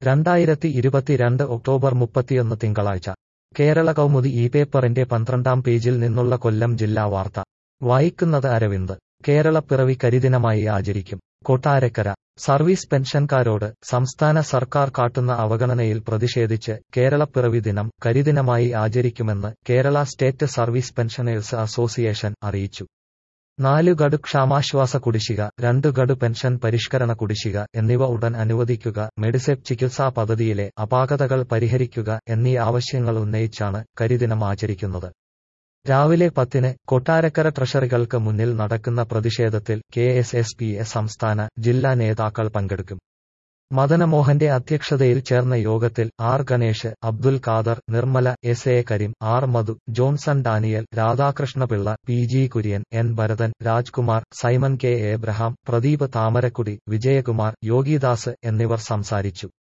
രണ്ടായിരത്തി ഇരുപത്തിരണ്ട് ഒക്ടോബർ മുപ്പത്തിയൊന്ന് തിങ്കളാഴ്ച കേരള കൗമുദി ഈ പേപ്പറിന്റെ പന്ത്രണ്ടാം പേജിൽ നിന്നുള്ള കൊല്ലം ജില്ലാ വാർത്ത വായിക്കുന്നത് അരവിന്ദ് കേരളപ്പിറവി കരിദിനമായി ആചരിക്കും കൊട്ടാരക്കര സർവീസ് പെൻഷൻകാരോട് സംസ്ഥാന സർക്കാർ കാട്ടുന്ന അവഗണനയിൽ പ്രതിഷേധിച്ച് കേരളപ്പിറവി ദിനം കരിദിനമായി ആചരിക്കുമെന്ന് Kerala state service pensioners association അറിയിച്ചു നാലു ഗഡു ക്ഷാമാശ്വാസ കുടിശ്ശിക രണ്ടു ഗഡു പെൻഷൻ പരിഷ്കരണ കുടിശ്ശിക എന്നിവ ഉടൻ അനുവദിക്കുക മെഡിസെപ് ചികിത്സാ പദ്ധതിയിലെ അപാകതകൾ പരിഹരിക്കുക എന്നീ ആവശ്യങ്ങൾ ഉന്നയിച്ചാണ് കരിദിനം ആചരിക്കുന്നത് രാവിലെ പത്തിന് കൊട്ടാരക്കര ട്രഷറികൾക്ക് മുന്നിൽ നടക്കുന്ന പ്രതിഷേധത്തിൽ K S S P A സംസ്ഥാന ജില്ലാ നേതാക്കൾ പങ്കെടുക്കും മദനമോഹന്റെ അധ്യക്ഷതയിൽ ചേർന്ന യോഗത്തിൽ R Ganesh Abdul Khader Nirmala S A Kareem R Madhu Johnson Daniel Radhakrishnapillai P G Kurian N Bharathan Rajkumar Simon K Abraham Pradeep Thamarakkudi Vijayakumar Yogidas എന്നിവർ സംസാരിച്ചു